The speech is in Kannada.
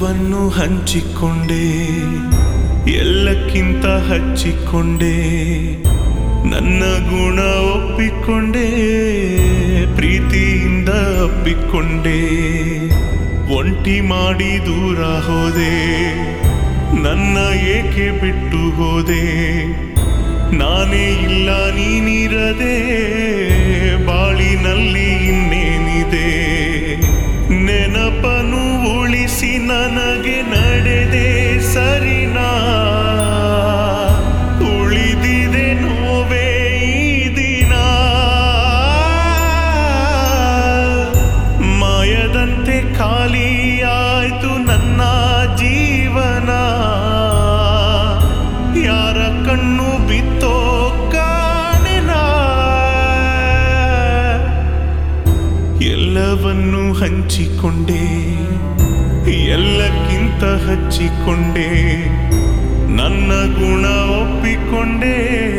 ಎಲ್ಲವನ್ನು ಹಂಚಿಕೊಂಡೆ ಎಲ್ಲಕ್ಕಿಂತ ಹಚ್ಚಿಕೊಂಡೆ ನನ್ನ ಗುಣ ಒಪ್ಪಿಕೊಂಡೆ ಪ್ರೀತಿಯಿಂದ ಅಪ್ಪಿಕೊಂಡೆ ಒಂಟಿ ಮಾಡಿ ದೂರ ಹೋದೆ ನನ್ನ ಏಕೆ ಬಿಟ್ಟು ಹೋದೆ ನಾನೇ ಇಲ್ಲ ನೀನಿರದೆ ಬಾಳಿನಲ್ಲಿ ಇನ್ನೇನಿದೆ ನೆನಪನು ಉಳಿಸಿ ನನಗೆ ನಡೆದೆ ಸರಿನಾ ಉಳಿದಿದೆ ನೋವೇ ಈ ದಿನ ಮಾಯದಂತೆ ಖಾಲಿಯಾಯ್ತು ನನ್ನ ಜೀವನ ಯಾರ ಕಣ್ಣು ಬಿತ್ತೋ ಕಾಣೆನ ಎಲ್ಲವನ್ನು ಹಂಚಿಕೊಂಡೆ ಎಲ್ಲಕ್ಕಿಂತ ಹಚ್ಚಿಕೊಂಡೆ ನನ್ನ ಗುಣ ಒಪ್ಪಿಕೊಂಡೆ